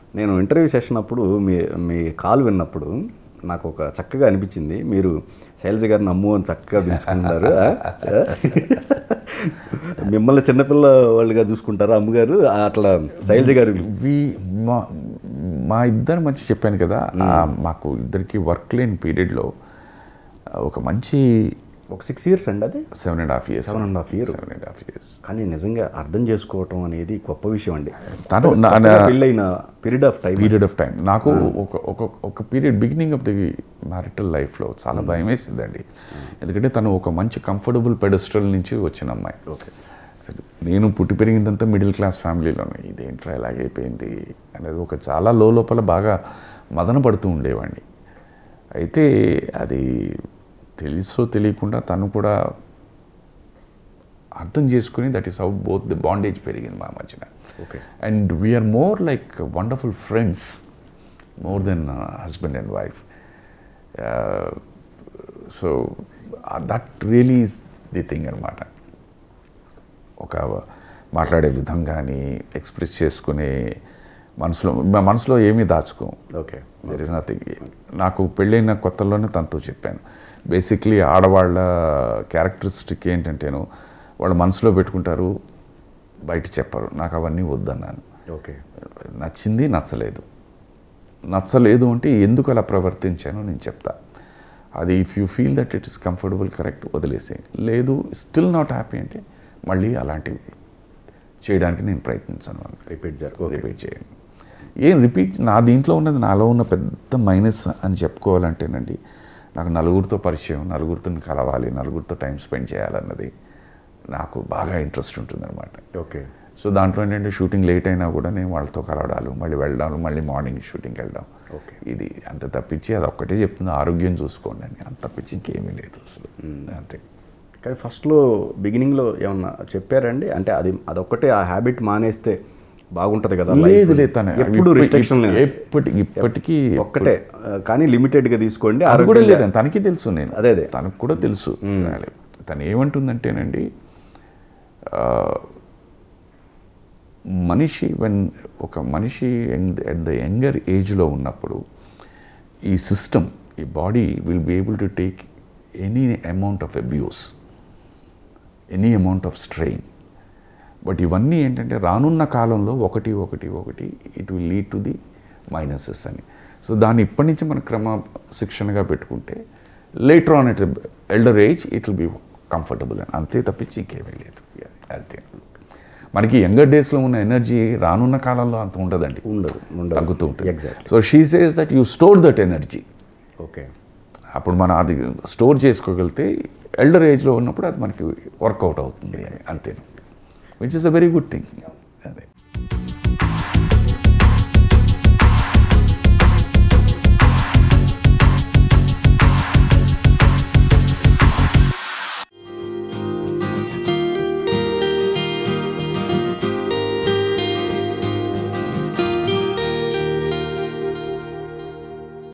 నేను interview session అప్పుడు మీ మీ call విన్నప్పుడు నాకు ఒక చక్కగా అనిపించింది మీరు శైలజ గారిని అమ్ము అని చక్కగా పిలుచుకుంటారు ఆ? మిమ్మల్ని చిన్నపిల్ల వాళ్ళుగా చూసుకుంటారు అమ్మగారు అట్లా శైలజ గారు వి మా మా ఇద్దరు మంచి చెప్పాను కదా ఆ మాకు ఇద్దరికి వర్క్ లేని పీరియడ్లో ఒక మంచి ఒక సిక్స్ ఇయర్స్ అండి అది seven and half years Seven and half years. Seven and half years కానీ నిజంగా అర్థం చేసుకోవటం అనేది గొప్ప విషయం అండి తను నా- కొత్తగా పెళ్ళైన period of time period of time నాకు ఒక ఒక ఒక period beginning of the marital లైఫ్లో చాలా భయం వేసిందండి ఎందుకంటే తను ఒక మంచి కంఫర్టబుల్ పెడస్ట్రల్ నుంచి వచ్చిన అమ్మాయి ఓకే అసలు నేను పుట్టి పెరిగిందంతా మిడిల్ క్లాస్ ఫ్యామిలీలోనే ఇదేంట్రా ఇలాగైపోయింది అనేది ఒక చాలా లో లోపల బాగా మదన పడుతూ ఉండేవాడిని అయితే అది తెలుసో తెలియకుండా తను కూడా అర్థం చేసుకుని that is how both the bondage పెరిగింది మా మధ్యన okay and we are more like wonderful friends more than husband and wife so that really is the thing అనమాట ఒక మాట్లాడే విధం కానీ ఎక్స్ప్రెస్ చేసుకునే మనసులో మా మనసులో ఏమీ దాచుకోం ఓకే దెర్ ఇస్ నథింగ్ నాకు పెళ్ళైన కొత్తలోనే తనతో చెప్పాను బేసిక్లీ ఆడవాళ్ళ క్యారెక్టరిస్టిక్ ఏంటంటేను వాళ్ళు మనసులో పెట్టుకుంటారు బయట చెప్పరు నాకు అవన్నీ వద్దన్నాను ఓకే నచ్చింది నచ్చలేదు నచ్చలేదు అంటే ఎందుకు అలా ప్రవర్తించానో నేను చెప్తా అది if you feel that it is comfortable correct వదిలేసే లేదు స్టిల్ నాట్ హ్యాపీ అంటే మళ్ళీ అలాంటివి చేయడానికి నేను ప్రయత్నించాను రిపీట్ జరు రిపీట్ చేయండి ఏం రిపీట్ నా దీంట్లో ఉన్నది నాలో ఉన్న పెద్ద మైనస్ అని చెప్పుకోవాలంటేనండి నాకు నలుగురితో పరిచయం నలుగురితో కలవాలి నలుగురితో టైం స్పెండ్ చేయాలన్నది నాకు బాగా ఇంట్రెస్ట్ ఉంటుందన్నమాట ఓకే సో దాంట్లో ఏంటంటే షూటింగ్ లేట్ అయినా కూడా నేను వాళ్ళతో కలవడాలు మళ్ళీ వెళ్ళడాలు మళ్ళీ మార్నింగ్ షూటింగ్కి వెళ్ళడం ఓకే ఇది అంత తప్పించి అది ఒక్కటే చెప్తుంది ఆరోగ్యం చూసుకోండి అని అంత తప్పించి ఇంకేమీ లేదు అసలు అంతే కానీ ఫస్ట్లో బిగినింగ్లో ఏమన్నా చెప్పారండి అంటే అది అదొక్కటే ఆ హ్యాబిట్ మానేస్తే బాగుంటుంది కదా life. లేదు లేదు తను ఎప్పుడు ఇప్పటి- రిస్ట్రిక్షన్ ఎప్పటి ఇప్పటికీ ఒక్కటే ఆ, కానీ లిమిటెడ్గా తీసుకోండి అది కూడా ఆరోగ్యంగా- లేదు తనకి తెలుసు నేను అదే, అదే. తనకు కూడా తెలుసు తను ఏమంటుందంటేనండి ఆ, మనిషి వెన్ ఒక మనిషి ఎట్ ద యంగర్ ఏజ్లో ఉన్నప్పుడు ఈ సిస్టమ్ ఈ body will be able to take any amount of abuse any amount of strain but ఇవన్నీ ఏంటంటే రానున్న కాలంలో ఒకటి ఒకటి ఒకటి it will lead to the minuses అని సో దాన్ని ఇప్పటి నుంచి మనం క్రమ శిక్షణగా పెట్టుకుంటే later on it elder age it will be comfortable అని అంతే తప్పించి ఇంకేమీ లేదు అంతే మనకి యంగర్ డేస్లో ఉన్న ఎనర్జీ రానున్న కాలంలో అంత ఉండదండి ఉండదు ఉండదు తగ్గుతూ ఉంటుంది exact so she says that you store that energy okay అప్పుడు మనం అది స్టోర్ చేసుకోగలిగితే ఎల్డర్ ఏజ్లో ఉన్నప్పుడు అది మనకి వర్కౌట్ అవుతుంది అని అంతే which is a very good thing